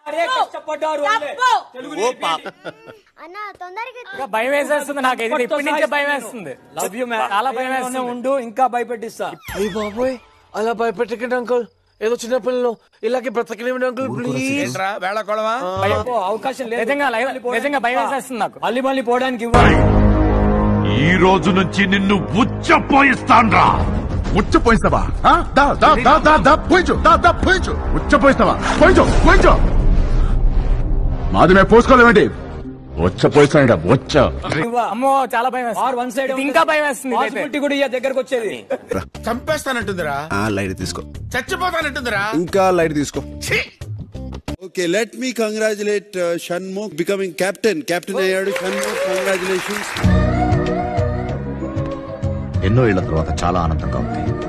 కష్టపడ్డారు అన్న తొందరగా ఇంకా భయం వేసేస్తుంది నాకు ఇది ఇప్పటి నుంచే భయం వేస్తుంది లవ్ యూ చాలా భయం వేస్తుంది ఉండు ఇంకా భయపెట్టిస్తా అయ్యి బాబోయ్ అలా భయపెట్టకండి అంకుల్ ఏదో చిన్న పిల్లలు ఇలాగే బ్రతకనివ్వండి అంకుల్ ప్లీజ్ ఏంట్రా వేళ కొడవా ఓ, అవకాశం లేదు నిజంగా లైవ్- నిజంగా భయం వేసేస్తుంది నాకు మళ్ళీ మళ్ళీ పోవడానికి ఇవ్వాలి ఈ రోజు నుంచి నిన్ను ఉచ్చపోయిస్తాన్రా ఉచ్చపోయిస్తావా ఆ? దా దా దా దా దా పోయించు దా దా పోయించు ఉచ్చపోయిస్తావా పోయించు పోయించు మాది మేము పోసుకోలేమేంటి ఉచ్చపోయిస్తాడా వచ్చ అమ్మో చాలా భయం ఆర్ వేస్తుంది వన్ సైడ్ ఇది ఇంకా భయం వేస్తుంది ఇదైతే. పాసిబిలిటీ కూడా ఇయ్య దగ్గరకు వచ్చేది చంపేస్తానంటుందిరా ఆ లైట్ తీసుకో చచ్చిపోతానంటుందిరా ఇంకా లైట్ తీసుకో ఛీ! Okay let me congratulate Shanmukh becoming captain captain అయ్యాడు షణ్ముఖ్ కంగ్రాచులేషన్స్ ఎన్నో ఏళ్ల తర్వాత చాలా ఆనందంగా ఉంది